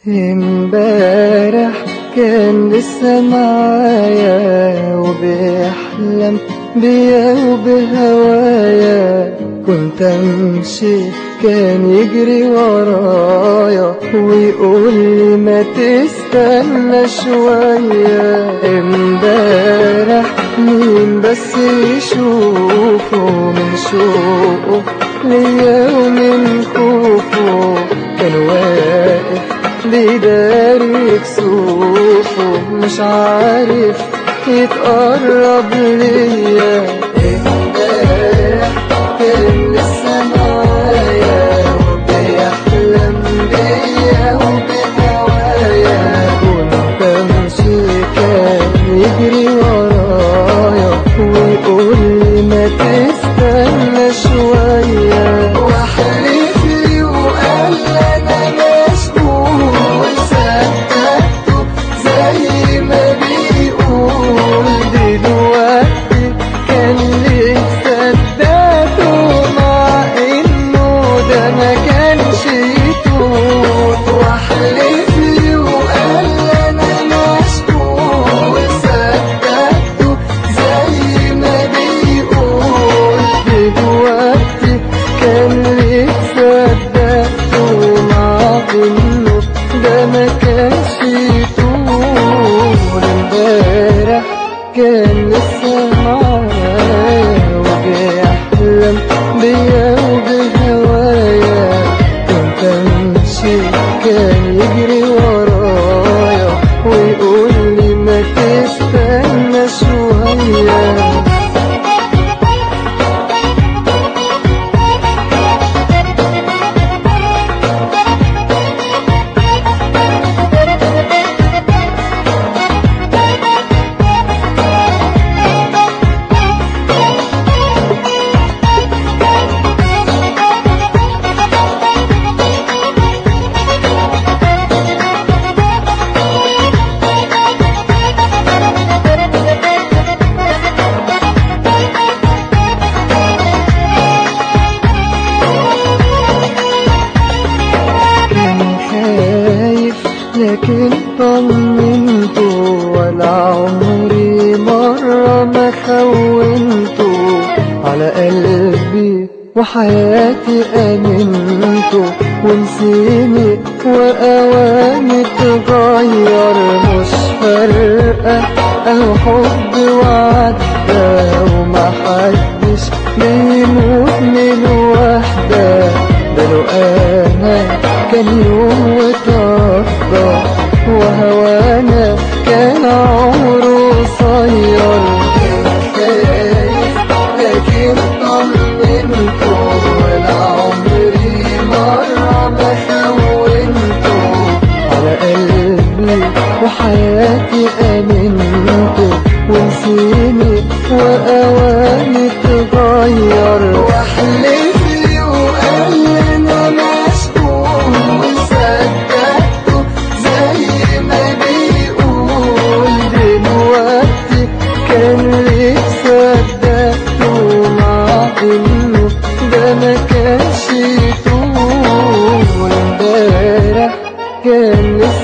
امبارح كان لسه معايا وبيحلم بيا وبهوايا كنت امشي كان يجري ورايا ويقول لي ما تستنى شوية امبارح مين بس يشوفه من شوقه ليا ومن خوفه كان واقف بيداري كسوفه مش عارف يتقرب ليا امبارح كان لسه معايا وبيحلم بيا وبهوايا كنت امشي كان يجري ورايا ويقول لي ما تستنى شوية واحلف لي وقال انا مشغول صدقته زي ما بيقول دلوقتي كان ليه صدقته مع انه ده ما كانش يطول واحلف لي وقال انا مشغول صدقته زي ما بيقول دلوقتي كان ليه صدقته مع انه ده ما كانش يطول امبارح كان لسه معايا وبيحلم بيا وبهوايا كنت امشي كان يجري ورايا ويقول لي ما تستنى شويه كان خايف لكن طمنته ولا عمري مرة ما خونته على قلبي وحياتي أمنته ونسيني وأواني تغير مش فارقة الحب وعدى وما حدش بيموت من وحدة ده لو أنا كان يوم وتقضى وهوانا كان عمره قصير كان خايف لكن طمنته ولا عمري مرة ما خونته على قلبي وحياتي أمنته ونسيني وأواني تغير واحلف لي وقال أنا مشغول صدقته زي ما بيقول دلوقتي كان ليه صدقته مع إنه ده ما كانش يطول امبارح كان لسه